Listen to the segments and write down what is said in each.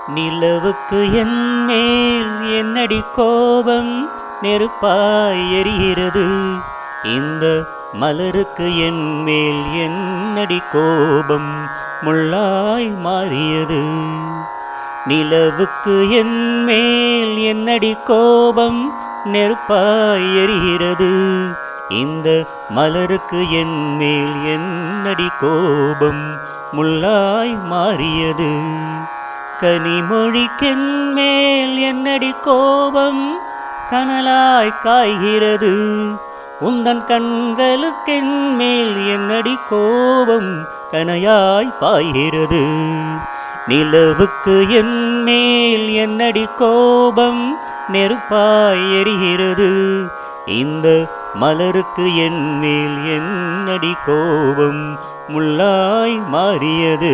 நிலவுக்கு என் மேல் என்னடி கோபம் நெருப்பாய் எரிகிறது இந்த மலருக்கு என் மேல் என்னடி கோபம் முள்ளாய் மாறியது நிலவுக்கு என் மேல் என்னடி கோபம் நெருப்பாய் எரிகிறது இந்த மலருக்கு என் மேல் என்னடி கோபம் முள்ளாய் மாறியது கனிமொழிக்கென் மேல் என்னடி கோபம் கனலாய் காய்கிறது உந்தன் கண்களுக்கென் மேல் என்னடி கோபம் கனையாய் பாய்கிறது நிலவுக்கு என் மேல் என்னடி கோபம் நெருப்பாய் எரிகிறது இந்த மலருக்கு என் மேல் என்னடி கோபம் முள்ளாய் மாறியது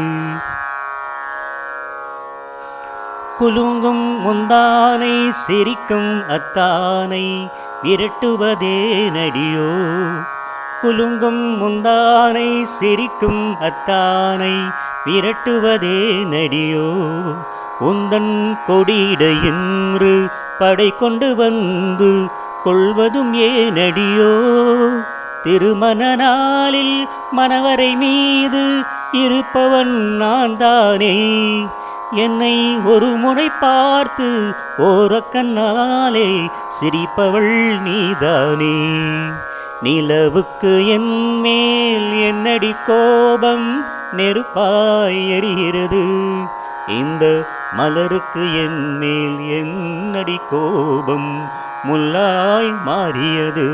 குலுங்கும் முந்தானை சிரிக்கும் அத்தானை விரட்டுவதே நடியோ குலுங்கும் முந்தானை சிரிக்கும் அத்தானை விரட்டுவதே நடியோ உந்தன் கொடியிட என்று படை கொண்டு வந்து கொள்வதும் ஏனடியோ திருமண நாளில் மணவரை மீது இருப்பவன் நான் தானே என்னை ஒரு முறை பார்த்து ஓரக்கண்ணாலே சிரிப்பவள் நீதானே நிலவுக்கு என் மேல் என்னடி கோபம் நெருப்பாய் எரிகிறது இந்த மலருக்கு என் மேல் என்னடி கோபம் முள்ளாய் மாறியது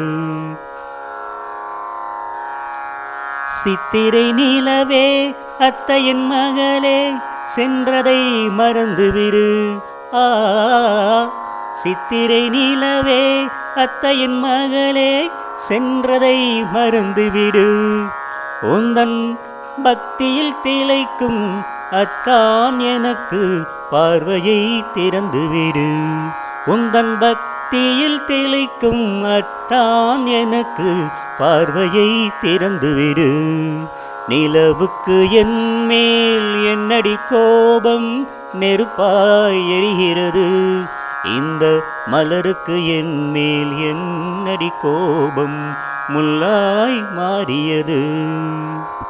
சித்திரை நிலவே அத்தையின் மகளே சென்றதை மறந்துவிடு ஆ சித்திரை நிலவே அத்தையின் மகளே சென்றதை மறந்துவிடு உந்தன் பக்தியில் திளைக்கும் அத்தான் எனக்கு பார்வையை திறந்துவிடு உந்தன் பக்தியில் திளைக்கும் அத்தான் எனக்கு பார்வையை திறந்துவிடு நிலவுக்கு என் மேல் என்னடி கோபம் நெருப்பாய் எரிகிறது இந்த மலருக்கு என் மேல் என்னடி கோபம் முள்ளாய் மாறியது